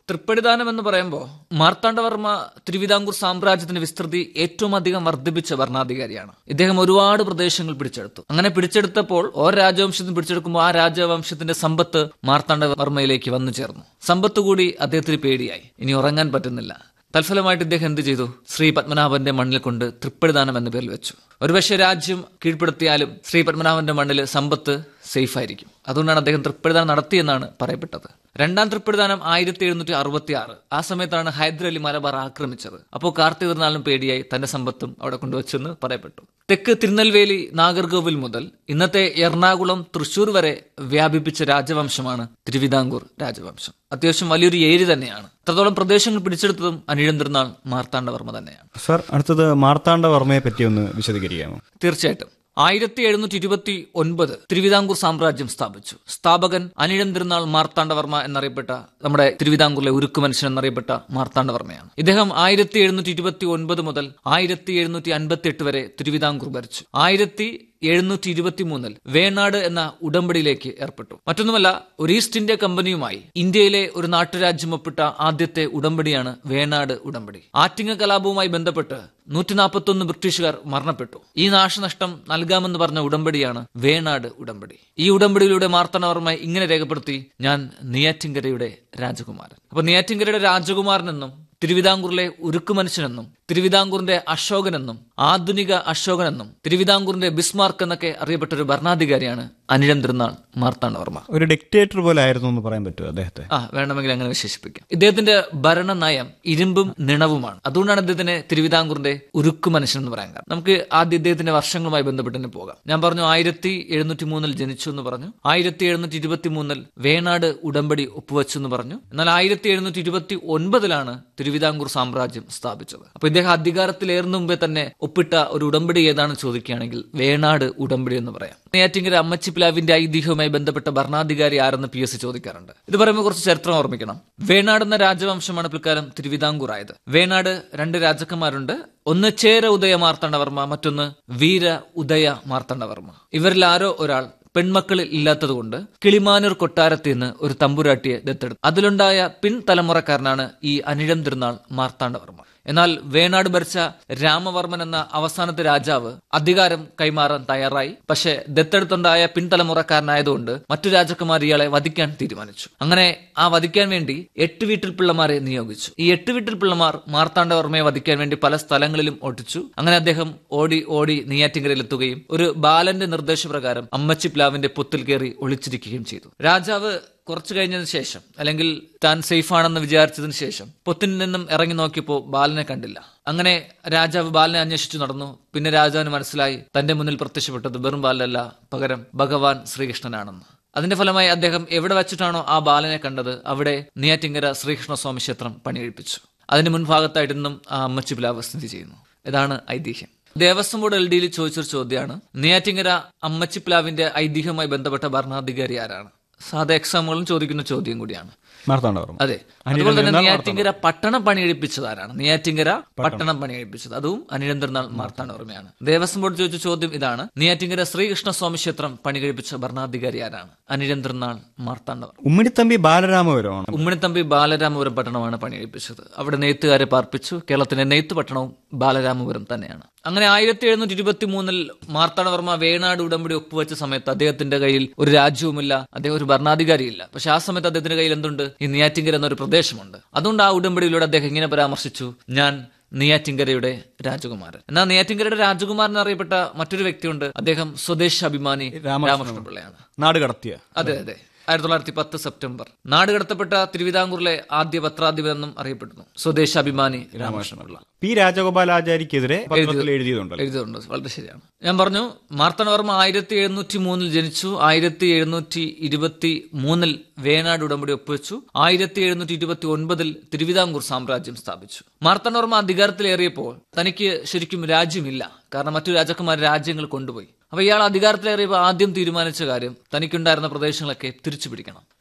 തൃപ്പടിദാനം എന്ന് പറയുമ്പോൾ മാർത്താണ്ഡവർമ്മ തിരുവിതാംകൂർ സാമ്രാജ്യത്തിന്റെ വിസ്തൃതി ഏറ്റവും അധികം വർദ്ധിപ്പിച്ച ഭരണാധികാരിയാണ് ഇദ്ദേഹം ഒരുപാട് പ്രദേശങ്ങൾ പിടിച്ചെടുത്തു അങ്ങനെ പിടിച്ചെടുത്തപ്പോൾ ഓരോ രാജവംശത്തിന് പിടിച്ചെടുക്കുമ്പോൾ ആ രാജവംശത്തിന്റെ സമ്പത്ത് മാർത്താണ്ഡവർമ്മയിലേക്ക് വന്നു ചേർന്നു സമ്പത്ത് കൂടി അദ്ദേഹത്തിന് പേടിയായി ഇനി ഉറങ്ങാൻ പറ്റുന്നില്ല തൽഫലമായിട്ട് ഇദ്ദേഹം എന്ത് ചെയ്തു ശ്രീ പത്മനാഭന്റെ മണ്ണിൽ കൊണ്ട് തൃപ്പടിദാനം എന്ന പേരിൽ വെച്ചു ഒരുപക്ഷെ രാജ്യം കീഴ്പ്പെടുത്തിയാലും ശ്രീ പത്മനാഭന്റെ മണ്ണിൽ സമ്പത്ത് സേഫ് ആയിരിക്കും അതുകൊണ്ടാണ് അദ്ദേഹം തൃപ്പടിദാനം നടത്തിയെന്നാണ് പറയപ്പെട്ടത് രണ്ടാം തൃപ്പടിദാനം ആയിരത്തി എഴുന്നൂറ്റി അറുപത്തി ആറ് ആ സമയത്താണ് ഹൈദർ അലി മലബാർ ആക്രമിച്ചത് അപ്പോൾ കാർത്തിക തിരുനാളിനും പേടിയായി തന്റെ സമ്പത്തും അവിടെ കൊണ്ടുവച്ചെന്ന് പറയപ്പെട്ടു തെക്ക് തിരുനെൽവേലി നാഗർകോവിൽ മുതൽ ഇന്നത്തെ എറണാകുളം തൃശൂർ വരെ വ്യാപിപ്പിച്ച രാജവംശമാണ് തിരുവിതാംകൂർ രാജവംശം അത്യാവശ്യം വലിയൊരു ഏരി തന്നെയാണ് അത്രത്തോളം പ്രദേശങ്ങൾ പിടിച്ചെടുത്തതും അനിഴം തിരുനാൾ മാർത്താണ്ഡവർമ്മ തന്നെയാണ് സർ അടുത്തത് മാർത്താണ്ഡവർമ്മയെ പറ്റി ഒന്ന് വിശദീകരിക്കാമോ തീർച്ചയായിട്ടും ആയിരത്തി എഴുന്നൂറ്റി ഇരുപത്തി ഒൻപത് തിരുവിതാംകൂർ സാമ്രാജ്യം സ്ഥാപിച്ചു സ്ഥാപകൻ അനിഴം തിരുനാൾ മാർത്താണ്ഡവർമ്മ എന്നറിയപ്പെട്ട നമ്മുടെ തിരുവിതാംകൂറിലെ ഉരുക്കു മനുഷ്യൻ എന്നറിയപ്പെട്ട മാർത്താണ്ഡവർമ്മയാണ് ഇദ്ദേഹം ആയിരത്തി എഴുന്നൂറ്റി ഇരുപത്തി ഒൻപത് മുതൽ ആയിരത്തി എഴുന്നൂറ്റി അൻപത്തി എട്ട് വരെ തിരുവിതാംകൂർ ഭരിച്ചു ആയിരത്തി എഴുന്നൂറ്റി ഇരുപത്തി മൂന്നിൽ വേണാട് എന്ന ഉടമ്പടിയിലേക്ക് ഏർപ്പെട്ടു മറ്റൊന്നുമല്ല ഒരു ഈസ്റ്റ് ഇന്ത്യ കമ്പനിയുമായി ഇന്ത്യയിലെ ഒരു നാട്ടുരാജ്യം ഒപ്പിട്ട ആദ്യത്തെ ഉടമ്പടിയാണ് വേണാട് ഉടമ്പടി ആറ്റിങ്ങ കലാപവുമായി ബന്ധപ്പെട്ട് നൂറ്റി നാൽപ്പത്തൊന്ന് ബ്രിട്ടീഷുകാർ മരണപ്പെട്ടു ഈ നാശനഷ്ടം നൽകാമെന്ന് പറഞ്ഞ ഉടമ്പടിയാണ് വേണാട് ഉടമ്പടി ഈ ഉടമ്പടിയിലൂടെ മാർത്തണവർമ്മ ഇങ്ങനെ രേഖപ്പെടുത്തി ഞാൻ നെയ്യാറ്റിങ്കരയുടെ രാജകുമാരൻ അപ്പൊ നെയ്യാറ്റിങ്കരയുടെ രാജകുമാരനെന്നും തിരുവിതാംകൂറിലെ ഉരുക്കു മനുഷ്യനെന്നും തിരുവിതാംകൂറിന്റെ അശോകനെന്നും ആധുനിക അശോകനെന്നും തിരുവിതാംകൂറിന്റെ ബിസ്മാർക്ക് എന്നൊക്കെ അറിയപ്പെട്ട ഒരു ഭരണാധികാരിയാണ് അനിഴം തിരുനാൾ മാർത്താണ്ഡവർമ്മ ഒരു ഡിക്റ്റേറ്റർ പോലെ ആയിരുന്നു എന്ന് പറയാൻ പറ്റുമോ അദ്ദേഹത്തെ ആ വേണമെങ്കിൽ അങ്ങനെ വിശേഷിപ്പിക്കാം ഇദ്ദേഹത്തിന്റെ ഭരണനയം ഇരുമ്പും നിണവുമാണ് അതുകൊണ്ടാണ് ഇദ്ദേഹത്തിനെ തിരുവിതാംകൂറിന്റെ ഉരുക്കു മനുഷ്യൻ എന്ന് പറയാൻ കാരണം നമുക്ക് ആദ്യം ഇദ്ദേഹത്തിന്റെ വർഷങ്ങളുമായി ബന്ധപ്പെട്ട് തന്നെ പോകാം ഞാൻ പറഞ്ഞു ആയിരത്തി എഴുന്നൂറ്റി മൂന്നിൽ ജനിച്ചു എന്ന് പറഞ്ഞു ആയിരത്തി എഴുന്നൂറ്റി ഇരുപത്തി മൂന്നിൽ വേണാട് ഉടമ്പടി ഒപ്പുവെച്ചു എന്ന് പറഞ്ഞു എന്നാൽ ആയിരത്തി എഴുന്നൂറ്റി ഇരുപത്തി ഒൻപതിലാണ് തിരുവിതാംകൂർ സാമ്രാജ്യം സ്ഥാപിച്ചത് അപ്പൊ ഇദ്ദേഹം അധികാരത്തിലേറുന്ന മുമ്പേ തന്നെ ഒപ്പിട്ട ഒരു ഉടമ്പടി ഏതാണെന്ന് ചോദിക്കുകയാണെങ്കിൽ വേണാട് ഉടമ്പടി എന്ന് പറയാം നെയ്യാറ്റിങ്കര അമ്മച്ചി പ്ലാവിന്റെ ഐതിഹ്യവുമായി ബന്ധപ്പെട്ട ഭരണാധികാരി ആരെന്ന് പി എസ് സി ചോദിക്കാറുണ്ട് ഇത് പറയുമ്പോൾ കുറച്ച് ചരിത്രം ഓർമ്മിക്കണം വേണാട് എന്ന രാജവംശമാണ് പിൽക്കാലം തിരുവിതാംകൂർ ആയത് വേണാട് രണ്ട് രാജാക്കന്മാരുണ്ട് ഒന്ന് ചേര ഉദയ മാർത്താണ്ഡവർമ്മ മറ്റൊന്ന് വീര ഉദയ മാർത്താണ്ഡവർമ്മ ഇവരിൽ ആരോ ഒരാൾ പെൺമക്കളിൽ ഇല്ലാത്തതുകൊണ്ട് കിളിമാനൂർ കൊട്ടാരത്തിൽ നിന്ന് ഒരു തമ്പുരാട്ടിയെ ദത്തെടുത്തു അതിലുണ്ടായ പിൻതലമുറക്കാരനാണ് ഈ അനിഴം തിരുനാൾ മാർത്താണ്ഡവർമ്മ എന്നാൽ വേണാട് ഭരിച്ച രാമവർമ്മൻ എന്ന അവസാനത്തെ രാജാവ് അധികാരം കൈമാറാൻ തയ്യാറായി പക്ഷെ ദത്തെടുത്തുണ്ടായ പിൻതലമുറക്കാരനായതുകൊണ്ട് മറ്റു രാജകുമാർ ഇയാളെ വധിക്കാൻ തീരുമാനിച്ചു അങ്ങനെ ആ വധിക്കാൻ വേണ്ടി എട്ട് വീട്ടിൽ പിള്ളമാരെ നിയോഗിച്ചു ഈ എട്ട് വീട്ടിൽ പിള്ളമാർ മാർത്താണ്ഡവർമ്മയെ വധിക്കാൻ വേണ്ടി പല സ്ഥലങ്ങളിലും ഓട്ടിച്ചു അങ്ങനെ അദ്ദേഹം ഓടി ഓടി നെയ്യാറ്റിങ്കരയിലെത്തുകയും ഒരു ബാലന്റെ നിർദ്ദേശപ്രകാരം അമ്മച്ചി പ്ലാവിന്റെ പൊത്തിൽ കയറി ഒളിച്ചിരിക്കുകയും ചെയ്തു രാജാവ് കുറച്ചു കഴിഞ്ഞതിന് ശേഷം അല്ലെങ്കിൽ താൻ സേഫ് ആണെന്ന് വിചാരിച്ചതിന് ശേഷം പൊത്തിൽ നിന്നും ഇറങ്ങി നോക്കിയപ്പോൾ ബാലനെ കണ്ടില്ല അങ്ങനെ രാജാവ് ബാലനെ അന്വേഷിച്ചു നടന്നു പിന്നെ രാജാവിന് മനസ്സിലായി തന്റെ മുന്നിൽ പ്രത്യക്ഷപ്പെട്ടത് വെറും ബാലനല്ല പകരം ഭഗവാൻ ശ്രീകൃഷ്ണനാണെന്ന് അതിന്റെ ഫലമായി അദ്ദേഹം എവിടെ വെച്ചിട്ടാണോ ആ ബാലനെ കണ്ടത് അവിടെ നെയ്യാറ്റിങ്കര ശ്രീകൃഷ്ണസ്വാമി ക്ഷേത്രം പണിയെടുപ്പിച്ചു അതിന് മുൻഭാഗത്തായിട്ട് ഇന്നും ആ അമ്മച്ചി പ്ലാവ് സ്ഥിതി ചെയ്യുന്നു ഇതാണ് ഐതിഹ്യം ദേവസ്വം ബോർഡ് എൽ ഡിയിൽ ചോദിച്ചൊരു ചോദ്യമാണ് നെയ്യാറ്റിങ്കര അമ്മച്ചി പ്ലാവിന്റെ ഐതിഹ്യവുമായി ബന്ധപ്പെട്ട ഭരണാധികാരി ആരാണ് സാധാ എക്സാമുകളും ചോദിക്കുന്ന ചോദ്യം കൂടിയാണ് മാർത്താണ്ഡവർമ്മ അതെ അതുപോലെ തന്നെ നെയ്യാറ്റിങ്കര പട്ടണം പണിയെടുപ്പിച്ചത് ആരാണ് നെയ്യാറ്റിങ്കര പട്ടണം പണിയെടുപ്പിച്ചത് അതും അനിരന്തരനാൾ മാർത്താണ്ഡവർമ്മയാണ് ദേവസ്വം ബോർഡ് ചോദിച്ച ചോദ്യം ഇതാണ് നെയ്യാറ്റിങ്കര ശ്രീകൃഷ്ണസ്വാമി ക്ഷേത്രം പണികഴിപ്പിച്ച ഭരണാധികാരി ആരാണ് അനിരന്തരനാൾ മാർത്താണ്ഡവർമ്മ ഉമ്മിണിത്തമ്പി ബാലരാമപുരമാണ് ഉമ്മണിത്തമ്പി ബാലരാമപുരം പട്ടണമാണ് പണിയെടുപ്പിച്ചത് അവിടെ നെയ്ത്തുകാരെ പാർപ്പിച്ചു കേരളത്തിന്റെ നെയ്ത്ത് പട്ടണവും ബാലരാമപുരം തന്നെയാണ് അങ്ങനെ ആയിരത്തി എഴുന്നൂറ്റി ഇരുപത്തി മൂന്നിൽ മാർത്താണ്ഡവർമ്മ വേണാട് ഉടമ്പടി ഒപ്പുവെച്ച സമയത്ത് അദ്ദേഹത്തിന്റെ കയ്യിൽ ഒരു രാജ്യവുമില്ല അദ്ദേഹം ഒരു ഭരണാധികാരിയില്ല പക്ഷെ ആ സമയത്ത് അദ്ദേഹത്തിന്റെ കയ്യിൽ എന്തുണ്ട് ഈ നെയ്യാറ്റിങ്കര എന്നൊരു പ്രദേശമുണ്ട് അതുകൊണ്ട് ആ ഉടമ്പടിയിലൂടെ അദ്ദേഹം ഇങ്ങനെ പരാമർശിച്ചു ഞാൻ നെയ്യാറ്റിങ്കരയുടെ രാജകുമാരൻ എന്നാൽ നെയ്യാറ്റിങ്കരയുടെ രാജകുമാരൻ അറിയപ്പെട്ട മറ്റൊരു വ്യക്തിയുണ്ട് അദ്ദേഹം സ്വദേശ് അഭിമാനി രാമകൃഷ്ണപിള്ളയാണ് നാട് കടത്തിയ അതെ അതെ ആയിരത്തി തൊള്ളായിരത്തി പത്ത് സെപ്റ്റംബർ നാട് കടത്തപ്പെട്ട തിരുവിതാംകൂറിലെ ആദ്യ പത്രാധിപരെന്നും അറിയപ്പെടുന്നു സ്വദേശാഭിമാനി രാമകൃഷ്ണപിള്ള പി രാജഗോപാലാചാരിക്കെതിരെ പത്രത്തിൽ എഴുതിയതുണ്ടല്ലോ എഴുതിയിട്ടുണ്ട് വളരെ ശരിയാണ് ഞാൻ പറഞ്ഞു മാർത്തണ്ഡവർമ്മ ആയിരത്തി എഴുന്നൂറ്റി മൂന്നിൽ ജനിച്ചു ആയിരത്തി എഴുന്നൂറ്റി ഇരുപത്തി മൂന്നിൽ വേണാട് ഉടമ്പടി ഒപ്പുവെച്ചു ആയിരത്തി എഴുന്നൂറ്റി ഇരുപത്തി ഒൻപതിൽ തിരുവിതാംകൂർ സാമ്രാജ്യം സ്ഥാപിച്ചു മാർത്തണ്ഡവർമ്മ അധികാരത്തിലേറിയപ്പോൾ തനിക്ക് ശരിക്കും രാജ്യമില്ല കാരണം മറ്റു രാജാക്കന്മാർ രാജ്യങ്ങൾ കൊണ്ടുപോയി അപ്പൊ ഇയാൾ അധികാരത്തിലേറിയപ്പോൾ ആദ്യം തീരുമാനിച്ച കാര്യം തനിക്കുണ്ടായിരുന്ന പ്രദേശങ്ങളൊക്കെ തിരിച്ചു പിടിക്കണം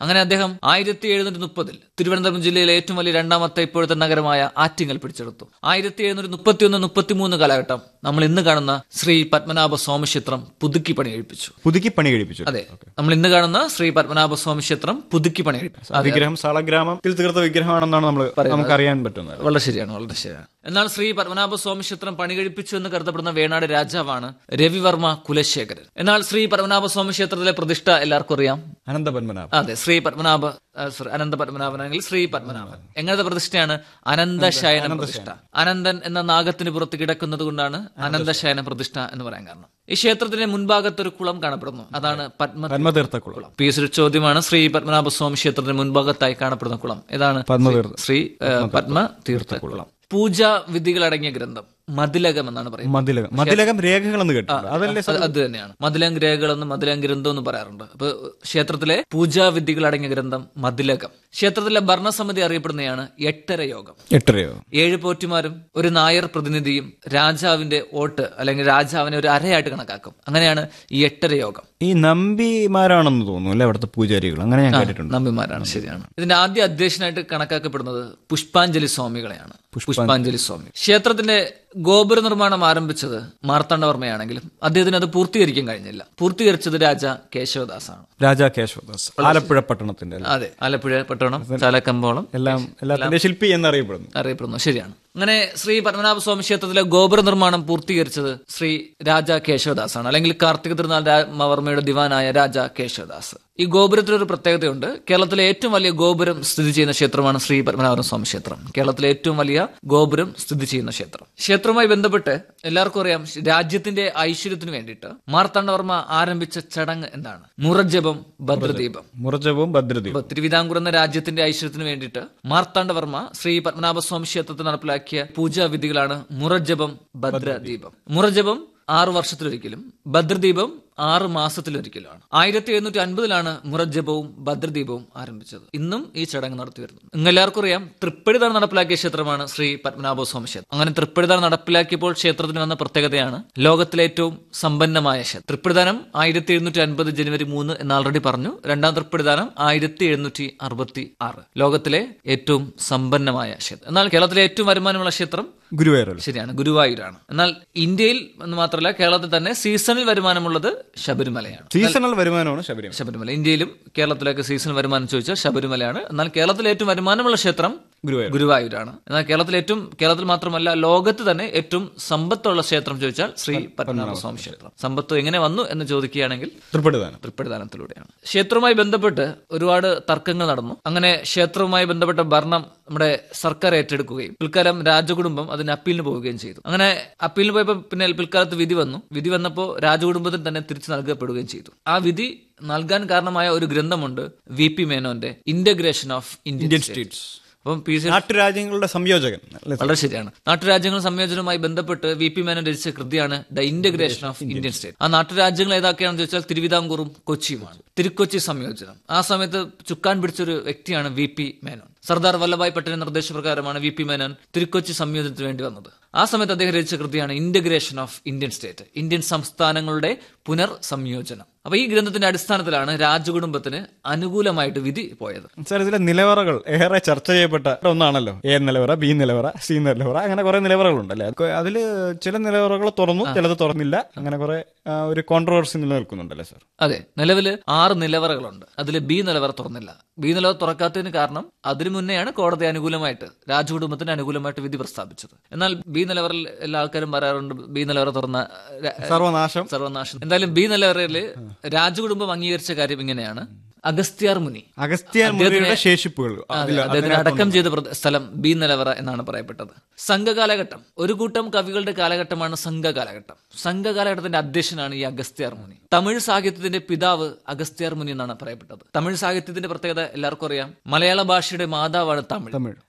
അങ്ങനെ അദ്ദേഹം ആയിരത്തി എഴുന്നൂറ്റി മുപ്പതിൽ തിരുവനന്തപുരം ജില്ലയിലെ ഏറ്റവും വലിയ രണ്ടാമത്തെ ഇപ്പോഴത്തെ നഗരമായ ആറ്റിങ്ങൽ പിടിച്ചെടുത്തു ആയിരത്തി എഴുന്നൂറ്റി മുപ്പത്തിയൊന്ന് മുപ്പത്തിമൂന്ന് കാലഘട്ടം നമ്മൾ ഇന്ന് കാണുന്ന ശ്രീ പത്മനാഭ സ്വാമി ക്ഷേത്രം പുതുക്കി പണി കഴിപ്പിച്ചു പുതുക്കി പണി കഴിപ്പിച്ചു അതെ നമ്മൾ ഇന്ന് കാണുന്ന ശ്രീ പത്മനാഭ സ്വാമി ക്ഷേത്രം പുതുക്കി പണി കഴിപ്പിച്ചു വിഗ്രഹം സാളഗ്രാമത്തിൽ തീർത്ത വിഗ്രഹമാണെന്നാണ് നമ്മൾ നമുക്ക് അറിയാൻ പറ്റുന്നത് വളരെ ശരിയാണ് വളരെ ശരിയാണ് എന്നാൽ ശ്രീ പത്മനാഭ സ്വാമി ക്ഷേത്രം പണി കഴിപ്പിച്ചു എന്ന് കരുതപ്പെടുന്ന വേണാട് രാജാവാണ് രവിവർമ്മ കുലശേഖരൻ എന്നാൽ ശ്രീ പത്മനാഭ സ്വാമി ക്ഷേത്രത്തിലെ പ്രതിഷ്ഠ എല്ലാവർക്കും അറിയാം അനന്തപത്മനാഭ അതെ ശ്രീ പത്മനാഭ ആ, sorry, അനന്ത പത്മനാഭനാണെങ്കിൽ ശ്രീ പത്മനാഭൻ എങ്ങനത്തെ പ്രതിഷ്ഠയാണ് അനന്തശയന പ്രതിഷ്ഠ അനന്തൻ എന്ന നാഗത്തിന് പുറത്ത് കിടക്കുന്നത് കൊണ്ടാണ് അനന്തശയന പ്രതിഷ്ഠ എന്ന് പറയാൻ കാരണം ഈ ക്ഷേത്രത്തിന്റെ മുൻഭാഗത്ത് ഒരു കുളം കാണപ്പെടുന്നു അതാണ് പത്മ പത്മതീർത്ഥക്കുളം പി എസ് ഒരു ചോദ്യമാണ് ശ്രീ പത്മനാഭസ്വാമി ക്ഷേത്രത്തിന് മുൻഭാഗത്തായി കാണപ്പെടുന്ന കുളം ഏതാണ് പത്മതീർത്ഥ ശ്രീ ഏഹ്, പത്മ തീർത്ഥ കുളം പൂജാ വിധികളടങ്ങിയ ഗ്രന്ഥം മതിലകം എന്നാണ് പറയുന്നത് മതിലകം മതിലകം രേഖകളെന്ന് കേട്ടിട്ടുണ്ട് അതല്ലേ അത് അത് തന്നെയാണ് മതിലം ഗ്രഹകളെന്നും മതിലം ഗ്രന്ഥം എന്ന് പറയാറുണ്ട് അപ്പൊ ക്ഷേത്രത്തിലെ പൂജാവിധികൾ അടങ്ങിയ ഗ്രന്ഥം മതിലകം ക്ഷേത്രത്തിലെ ഭരണസമിതി അറിയപ്പെടുന്നതാണ് എട്ടര യോഗം എട്ടരയോ ഏഴ് പോറ്റിമാരും ഒരു നായർ പ്രതിനിധിയും രാജാവിന്റെ വോട്ട് അല്ലെങ്കിൽ രാജാവിനെ ഒരു അരയായിട്ട് കണക്കാക്കും അങ്ങനെയാണ് ഈ എട്ടര യോഗം ഈ നമ്പിമാരാണെന്ന് തോന്നുന്നു അല്ലെ അവിടുത്തെ പൂജാരികൾ അങ്ങനെ ഞാൻ കേട്ടിട്ടുണ്ട് നമ്പിമാരാണ് ശരിയാണ് ഇതിന്റെ ആദ്യ അധ്യക്ഷനായിട്ട് കണക്കാക്കപ്പെടുന്നത് പുഷ്പാഞ്ജലി സ്വാമികളെയാണ് പുഷ്പാഞ്ജലി സ്വാമി ക്ഷേത്രത്തിന്റെ ഗോപുര നിർമ്മാണം ആരംഭിച്ചത് മാർത്താണ്ഡവർമ്മയാണെങ്കിലും അദ്ദേഹത്തിന് അത് പൂർത്തീകരിക്കാൻ കഴിഞ്ഞില്ല പൂർത്തീകരിച്ചത് രാജ കേശവദാസാണ് രാജാ കേശവദാസ് ആലപ്പുഴ പട്ടണത്തിന്റെ അല്ലേ? അതെ ആലപ്പുഴ പട്ടണം ചാലക്കമ്പോളം എല്ലാം എല്ലാത്തിന്റെ ശില്പി എന്നറിയപ്പെടുന്നു അറിയപ്പെടുന്നു ശരിയാണ് അങ്ങനെ ശ്രീ പത്മനാഭസ്വാമി ക്ഷേത്രത്തിലെ ഗോപുര നിർമ്മാണം പൂർത്തീകരിച്ചത് ശ്രീ രാജ കേശവദാസാണ് അല്ലെങ്കിൽ കാർത്തിക തിരുനാൾ രാമവർമ്മയുടെ ദിവാനായ രാജ കേശവദാസ് ഈ ഗോപുരത്തിന് ഒരു പ്രത്യേകതയുണ്ട് കേരളത്തിലെ ഏറ്റവും വലിയ ഗോപുരം സ്ഥിതി ചെയ്യുന്ന ക്ഷേത്രമാണ് ശ്രീ പത്മനാഭ സ്വാമി ക്ഷേത്രം കേരളത്തിലെ ഏറ്റവും വലിയ ഗോപുരം സ്ഥിതി ചെയ്യുന്ന ക്ഷേത്രം ക്ഷേത്രവുമായി ബന്ധപ്പെട്ട് എല്ലാവർക്കും അറിയാം രാജ്യത്തിന്റെ ഐശ്വര്യത്തിന് വേണ്ടിയിട്ട് മാർത്താണ്ഡവർമ്മ ആരംഭിച്ച ചടങ്ങ് എന്താണ് മുറജപം ഭദ്രദീപം മുറജവും ഭദ്രതയും ഇപ്പൊ തിരുവിതാംകൂർ എന്ന രാജ്യത്തിന്റെ ഐശ്വര്യത്തിന് വേണ്ടിയിട്ട് മാർത്താണ്ഡവർമ്മ ശ്രീ പത്മനാഭസ്വാമി ക്ഷേത്രത്തിൽ നടപ്പിലാക്കിയ പൂജാവിധികളാണ് മുറജപം ഭദ്രദീപം മുറജപം ആറു വർഷത്തിലൊരിക്കലും ഭദ്രദീപം ആറ് മാസത്തിലൊരിക്കലാണ് ആയിരത്തി എഴുന്നൂറ്റി അൻപതിലാണ് മുറജപവും ഭദ്രദീപവും ആരംഭിച്ചത് ഇന്നും ഈ ചടങ്ങ് നടത്തി വരുന്നു നിങ്ങൾ എല്ലാവർക്കും അറിയാം തൃപ്പടിദാനം നടപ്പിലാക്കിയ ക്ഷേത്രമാണ് ശ്രീ പത്മനാഭസ്വാമി ക്ഷേത്രം അങ്ങനെ തൃപ്പടിദാനം നടപ്പിലാക്കിയപ്പോൾ ക്ഷേത്രത്തിന് വന്ന പ്രത്യേകതയാണ് ലോകത്തിലെ ഏറ്റവും സമ്പന്നമായ ക്ഷേത്രം തൃപ്പടിദാനം ആയിരത്തി എഴുന്നൂറ്റി അൻപത് ജനുവരി മൂന്ന് എന്ന് ആൾറെഡി പറഞ്ഞു രണ്ടാം തൃപ്പടിദാനം ആയിരത്തി എഴുന്നൂറ്റി അറുപത്തി ആറ് ലോകത്തിലെ ഏറ്റവും സമ്പന്നമായ ക്ഷേത്രം എന്നാൽ കേരളത്തിലെ ഏറ്റവും വരുമാനമുള്ള ക്ഷേത്രം ഗുരുവായൂരല്ലേ ശരിയാണ് ഗുരുവായൂരാണ് എന്നാൽ ഇന്ത്യയിൽ എന്ന് മാത്രമല്ല കേരളത്തിൽ തന്നെ സീസണിൽ വരുമാനമുള്ളത് ശബരിമലയാണ് സീസണൽ വരുമാനമാണ് ശബരിമല ശബരിമല ഇന്ത്യയിലും കേരളത്തിലൊക്കെ സീസണൽ വരുമാനം ചോദിച്ചാൽ ശബരിമലയാണ് എന്നാൽ കേരളത്തിലെ ഏറ്റവും വരുമാനമുള്ള ക്ഷേത്രം ഗുരുവായൂർ ഗുരുവായൂരാണ് എന്നാൽ കേരളത്തിലെ ഏറ്റവും കേരളത്തിൽ മാത്രമല്ല ലോകത്ത് തന്നെ ഏറ്റവും സമ്പത്തുള്ള ക്ഷേത്രം ചോദിച്ചാൽ ശ്രീ പത്മനാഭസ്വാമി ക്ഷേത്രം സമ്പത്ത് എങ്ങനെ വന്നു എന്ന് ചോദിക്കുകയാണെങ്കിൽ തൃപ്പടിദാനം തൃപ്പടിദാനത്തിലൂടെയാണ് ക്ഷേത്രവുമായി ബന്ധപ്പെട്ട് ഒരുപാട് തർക്കങ്ങൾ നടന്നു അങ്ങനെ ക്ഷേത്രവുമായി ബന്ധപ്പെട്ട ഭരണം നമ്മുടെ സർക്കാർ ഏറ്റെടുക്കുകയും പിൽക്കാലം രാജകുടുംബം അതിന് അപ്പീലിന് പോവുകയും ചെയ്തു അങ്ങനെ അപ്പീലിന് പോയപ്പോൾ പിന്നെ പിൽക്കാലത്ത് വിധി വന്നു വിധി വന്നപ്പോൾ രാജകുടുംബത്തിന് തന്നെ തിരിച്ചു നൽകപ്പെടുകയും ചെയ്തു ആ വിധി നൽകാൻ കാരണമായ ഒരു ഗ്രന്ഥമുണ്ട് വി പി മേനോന്റെ ഇന്റഗ്രേഷൻ ഓഫ് ഇന്ത്യൻ സ്റ്റേറ്റ്സ് അപ്പം പി സി നാട്ടുരാജ്യങ്ങളുടെ സംയോജകൻ അല്ലേ വളരെ ശരിയാണ് നാട്ടുരാജ്യങ്ങൾ സംയോജനവുമായി ബന്ധപ്പെട്ട് വി പി മേനോൻ രചിച്ച കൃതിയാണ് the integration of Indian state ആ നാട്ടുരാജ്യങ്ങൾ ഏതൊക്കെയാണെന്ന് ചോദിച്ചാൽ തിരുവിതാംകൂറും കൊച്ചിയുമാണ് തിരുക്കൊച്ചി സംയോജനം ആ സമയത്ത് ചുക്കാൻ പിടിച്ചൊരു വ്യക്തിയാണ് വി പി മേനോൻ സർദാർ വല്ലഭായ് പട്ടേലിന്റെ നിർദ്ദേശപ്രകാരമാണ് വി പി മേനോൻ തിരുക്കൊച്ചി സംയോജനത്തിന് വേണ്ടി വന്നത് ആ സമയത്ത് അദ്ദേഹം രചിച്ച കൃതിയാണ് integration of Indian state Indian സംസ്ഥാനങ്ങളുടെ പുനർ സംയോജനം അപ്പൊ ഈ ഗ്രന്ഥത്തിന്റെ അടിസ്ഥാനത്തിലാണ് രാജകുടുംബത്തിന് അനുകൂലമായിട്ട് വിധി പോയത് സാർ ഇതിലെ നിലവറകൾ ഏറെ ചർച്ച ചെയ്യപ്പെട്ട ഒന്നാണല്ലോ എ നിലവറ ബി നിലവറ സി നിലവറ അങ്ങനെ കുറെ നിലവറകളുണ്ട് അല്ലേ അതില് ചില നിലവറകൾ തുറന്നു ചിലത് തുറന്നില്ല അങ്ങനെ കുറെ ആ, ഒരു കോൺട്രവേഴ്സി നിലനിൽക്കുന്നുണ്ടല്ലേ സാർ അതെ നിലവില് ആറ് നിലവറകളുണ്ട് അതിൽ ബി നിലവറ തുറന്നില്ല ബി നിലവറ തുറക്കാത്തതിന് കാരണം അതിനു മുന്നെയാണ് കോടതി അനുകൂലമായിട്ട് രാജകുടുംബത്തിന് അനുകൂലമായിട്ട് വിധി പ്രസ്താവിച്ചത് എന്നാൽ ബി നിലവറിൽ എല്ലാ ആൾക്കാരും പറയാറുണ്ട് ബി നിലവറ തുറന്ന ര- സർവനാശം സർവനാശം എന്തായാലും ബി നിലവറയില് രാജകുടുംബം അംഗീകരിച്ച കാര്യം ഇങ്ങനെയാണ് അഗസ്ത്യാർ മുനി അഗസ്ത്യ മുനിയുടെ ശേഷിപ്പുകൾ അതെ, അദ്ദേഹത്തിന് അടക്കം ചെയ്ത പ്രദ- സ്ഥലം ബി നിലവറ എന്നാണ് പറയപ്പെട്ടത് സംഘകാലഘട്ടം ഒരു കൂട്ടം കവികളുടെ കാലഘട്ടമാണ് സംഘകാലഘട്ടം സംഘകാലഘട്ടത്തിന്റെ അധ്യക്ഷനാണ് ഈ അഗസ്ത്യാർ മുനി തമിഴ് സാഹിത്യത്തിന്റെ പിതാവ് അഗസ്ത്യാർ മുനി എന്നാണ് പറയപ്പെട്ടത് തമിഴ് സാഹിത്യത്തിന്റെ പ്രത്യേകത എല്ലാവർക്കും അറിയാം മലയാള ഭാഷയുടെ മാതാവാണ് തമിഴ് തമിഴ്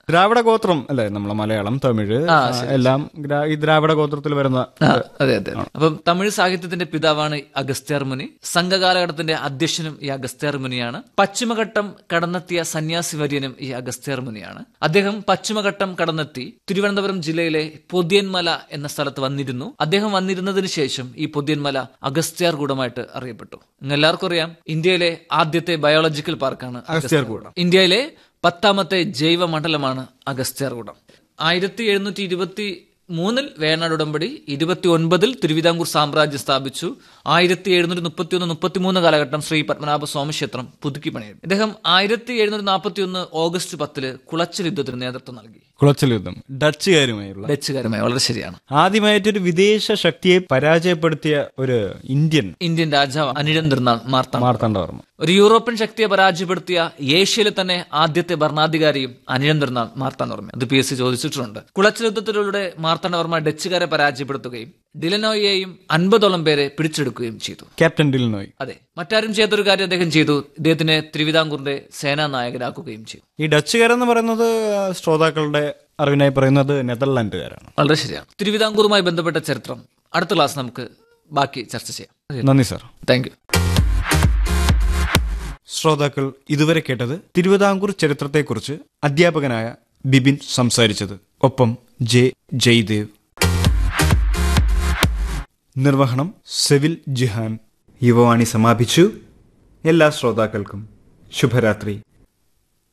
ദ്രാവിഡ ഗോത്രം അല്ലേ നമ്മളെ മലയാളം തമിഴ് ആ, എല്ലാം ഗ്രാ- ഈ ദ്രാവിഡ ഗോത്രത്തിൽ വരുന്ന ആ, അതെ അതെ അപ്പം തമിഴ് സാഹിത്യത്തിന്റെ പിതാവാണ് ഈ അഗസ്ത്യാർ മുനി സംഘകാലഘട്ടത്തിന്റെ അധ്യക്ഷനും ഈ അഗസ്ത്യാർ മുനിയാണ് പശ്ചിമഘട്ടം കടന്നെത്തിയ സന്യാസി വര്യനും ഈ അഗസ്ത്യാർ മുനിയാണ് അദ്ദേഹം പശ്ചിമഘട്ടം കടന്നെത്തി തിരുവനന്തപുരം ജില്ലയിലെ പൊതിയന്മല എന്ന സ്ഥലത്ത് വന്നിരുന്നു അദ്ദേഹം വന്നിരുന്നതിന് ശേഷം ഈ പൊതിയന്മല അഗസ്ത്യാർ കൂടമായിട്ട് അറിയപ്പെട്ടു ഇന്ന് എല്ലാവർക്കും അറിയാം ഇന്ത്യയിലെ ആദ്യത്തെ ബയോളജിക്കൽ പാർക്കാണ് അഗസ്ത്യാർകൂടം. ഇന്ത്യയിലെ പത്താമത്തെ ജൈവ മണ്ഡലമാണ് അഗസ്ത്യാർകൂടം ആയിരത്തി എഴുന്നൂറ്റി ഇരുപത്തി മൂന്നിൽ വേണാട് ഉടമ്പടി ഇരുപത്തി ഒൻപതിൽ തിരുവിതാംകൂർ സാമ്രാജ്യം സ്ഥാപിച്ചു ആയിരത്തി എഴുന്നൂറ്റി മുപ്പത്തി ഒന്ന് മുപ്പത്തിമൂന്ന് കാലഘട്ടം ശ്രീ പത്മനാഭ സ്വാമി ക്ഷേത്രം പുതുക്കി പണിയും ഇദ്ദേഹം ആയിരത്തി എഴുന്നൂറ്റി നാൽപ്പത്തി ഒന്ന് ഓഗസ്റ്റ് പത്തില് കുളച്ചൽ യുദ്ധത്തിന് നേതൃത്വം നൽകി കുളച്ചൽ യുദ്ധം ഡച്ചുകാരുമായുള്ള ഡച്ചുകാരുമായി വളരെ ശരിയാണ് ആദ്യമായിട്ടൊരു വിദേശ ശക്തിയെ പരാജയപ്പെടുത്തിയ ഒരു ഇന്ത്യൻ ഇന്ത്യൻ രാജാവ് അനിഴം തിരുനാൾ മാർത്താണ്ഡ മാർത്താണ്ഡവർമ്മ ഒരു യൂറോപ്യൻ ശക്തിയെ പരാജയപ്പെടുത്തിയ ഏഷ്യയിലെ തന്നെ ആദ്യത്തെ ഭരണാധികാരിയും അനിഴന്തിർന്നാൾ മാർത്താണ്ഡവർമ്മ അത് പി എസ് സി ചോദിച്ചിട്ടുണ്ട് കുളച്ചൽ യുദ്ധത്തിലൂടെ മാർത്താണ്ഡവർമ്മ ഡച്ചുകാരെ പരാജയപ്പെടുത്തുകയും ഡിലനോയെയും അൻപതോളം പേരെ പിടിച്ചെടുക്കുകയും ചെയ്തു ക്യാപ്റ്റൻ ഡിൽനോയ് അതെ മറ്റാരും ചെയ്യാത്തൊരു കാര്യം അദ്ദേഹം ചെയ്തു ഇദ്ദേഹത്തിനെ തിരുവിതാംകൂറിന്റെ സേനാ നായകനാക്കുകയും ചെയ്തു ഈ ഡച്ചുകാരെന്ന് പറയുന്നത് ശ്രോതാക്കളുടെ അറിവിനായി പറയുന്നത് നെതർലാൻഡുകാരാണ് വളരെ ശരിയാണ് തിരുവിതാംകൂറുമായി ബന്ധപ്പെട്ട ചരിത്രം അടുത്ത ക്ലാസ് നമുക്ക് ബാക്കി ചർച്ച ചെയ്യാം നന്ദി സാർ താങ്ക് യു ശ്രോതാക്കൾ ഇതുവരെ കേട്ടത് തിരുവിതാംകൂർ ചരിത്രത്തെക്കുറിച്ച് അധ്യാപകനായ ബിബിൻ സംസാരിച്ചത് ഒപ്പം ജെ ജയ്ദേവ് നിർവഹണം സെവിൽ ജിഹാൻ യുവവാണി സമാപിച്ചു എല്ലാ ശ്രോതാക്കൾക്കും ശുഭരാത്രി